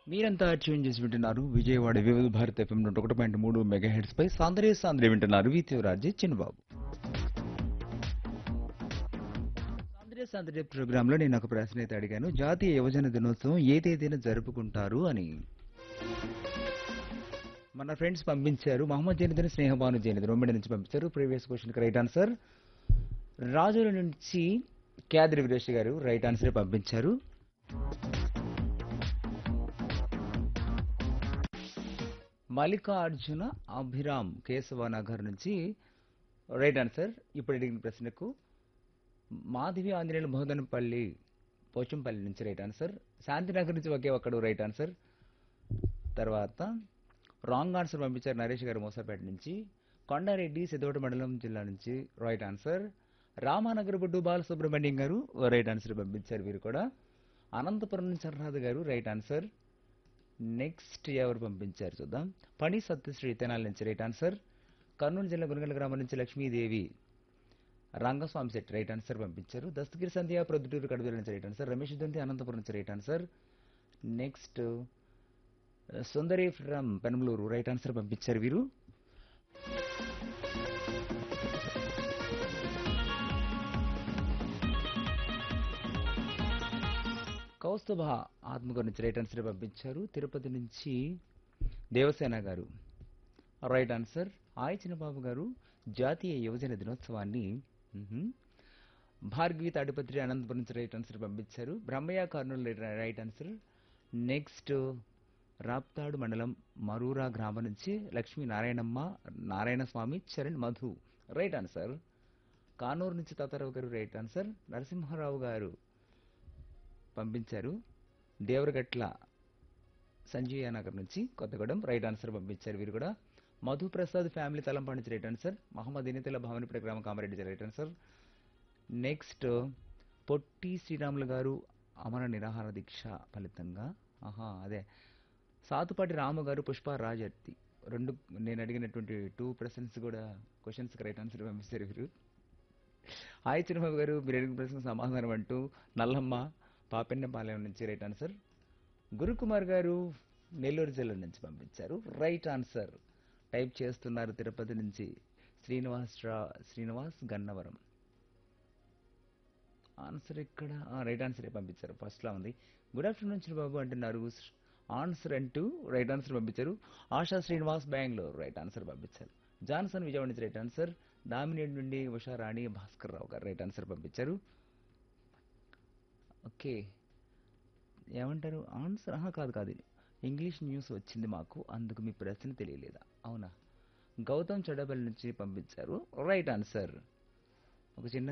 మీరంతా ట్యూన్ చేసి వింటున్నారు విజయవాడ వివిధ భారత్ ఎఫ్ఎం నూట ఒకటి పాయింట్ మూడు మెగా హెడ్స్ పై సాంద్రే సాంద్రే వింటున్నారు వీతివరాజే చిన్నబాబు సాంద్రే సాంద్రే ప్రోగ్రామ్ లో నేను ఒక ప్రశ్న అయితే అడిగాను జాతీయ యువజన దినోత్సవం ఏ తేదీన జరుపుకుంటారు అని మన ఫ్రెండ్స్ పంపించారు మహమ్మద్ జనిదిని స్నేహభాను జనిదిని ఉమ్మడి నుంచి పంపించారు ప్రీవియస్ క్వశ్చన్కి రైట్ ఆన్సర్ రాజుల నుంచి క్యాదిరి వీరేష్ గారు రైట్ ఆన్సర్ పంపించారు మల్లికార్జున అభిరామ్ కేశవనగర్ నుంచి రైట్ ఆన్సర్ ఇప్పుడు అడిగిన ప్రశ్నకు మాధవి ఆంజనేయులు బహుదనపల్లి పోచంపల్లి నుంచి రైట్ ఆన్సర్ శాంతినగర్ నుంచి ఒకే ఒక్కడు రైట్ ఆన్సర్ తర్వాత రాంగ్ ఆన్సర్ పంపించారు నరేష్ గారు మోసాపేట నుంచి కొండారెడ్డి సిద్ధోట మండలం జిల్లా నుంచి రైట్ ఆన్సర్ రామానగర్ బొడ్డు బాలసుబ్రహ్మణ్యం గారు రైట్ ఆన్సర్ పంపించారు వీరు కూడా అనంతపురం నుంచి అనురాధ గారు రైట్ ఆన్సర్ నెక్స్ట్ ఎవరు పంపించారు చూద్దాం పని సత్యశ్రీ తెనాల నుంచి రైట్ ఆన్సర్ కర్నూలు జిల్లా గురగల గ్రామం నుంచి లక్ష్మీదేవి రంగస్వామి సెట్ రైట్ ఆన్సర్ పంపించారు దస్తగిరి సంధ్య ప్రొద్దుటూరు కడుదల నుంచి రైట్ ఆన్సర్ రమేష్ దంతి అనంతపురం నుంచి right answer next Sundari from Penamaluru right answer పంపించారు వీరు కౌస్తుభ ఆత్మగారి నుంచి రైట్ ఆన్సర్ పంపించారు తిరుపతి నుంచి దేవసేన గారు రైట్ ఆన్సర్ ఆయ చిన్నబాబు గారు జాతీయ యువజన దినోత్సవాన్ని మ్హూ. భార్గవి తాడిపత్రి అనంతపురం నుంచి రైట్ ఆన్సర్ పంపించారు Brahmaiah Kurnool right- right answer next Raptadu మండలం మరూరా గ్రామం నుంచి లక్ష్మీ నారాయణమ్మ నారాయణ స్వామి చరణ్ మధు రైట్ ఆన్సర్ కానూరు నుంచి తాతారావు గారు రైట్ ఆన్సర్ నరసింహారావు గారు పంపించారు దేవరగట్ల సంజీయ నగర్ నుంచి కొత్తగూడెం రైట్ ఆన్సర్ పంపించారు వీరు కూడా మధు ప్రసాద్ ఫ్యామిలీ తలంపాడు నుంచి రైట్ ఆన్సర్ మహమ్మద్ ఇనితల భవనపేట గ్రామ Kamareddy right answer next Potti Sriramulu గారు అమర నిరాహార దీక్ష ఫలితంగా ఆహా అదే సాతుపాటి రాము గారు పుష్ప రాజర్తి రెండు నేను అడిగినటువంటి టూ ప్రశ్నస్ కూడా క్వశ్చన్స్కి రైట్ ఆన్సర్ పంపిస్తారు వీరు హాయ్ చిరుబాబు గారు మీరు అడిగిన ప్రశ్న సమాధానం అంటూ నల్లమ్మ పాపెన్నపాలెం నుంచి రైట్ ఆన్సర్ గురుకుమార్ గారు నెల్లూరు జిల్లా నుంచి పంపించారు రైట్ ఆన్సర్ టైప్ చేస్తున్నారు తిరుపతి నుంచి శ్రీనివాస్ రా శ్రీనివాస్ గన్నవరం ఆన్సర్ ఇక్కడ రైట్ ఆన్సర్ పంపించారు ఫస్ట్లో ఉంది గుడ్ ఆఫ్టర్నూన్ బాబు అంటున్నారు ఆన్సర్ అంటూ రైట్ ఆన్సర్ పంపించారు ఆశా శ్రీనివాస్ బెంగళూరు రైట్ ఆన్సర్ పంపించారు జాన్సన్ విజయవాడ నుంచి రైట్ ఆన్సర్ డామినేట్ నుండి ఉషా రాణి భాస్కర్ రావు గారు రైట్ ఆన్సర్ పంపించారు ఓకే ఏమంటారు ఆన్సర్ ఆహా కాదు కాదు ఇంగ్లీష్ న్యూస్ వచ్చింది మాకు అందుకు మీ ప్రశ్న తెలియలేదా అవునా గౌతమ్ చెడబల్ నుంచి పంపించారు రైట్ ఆన్సర్ ఒక చిన్న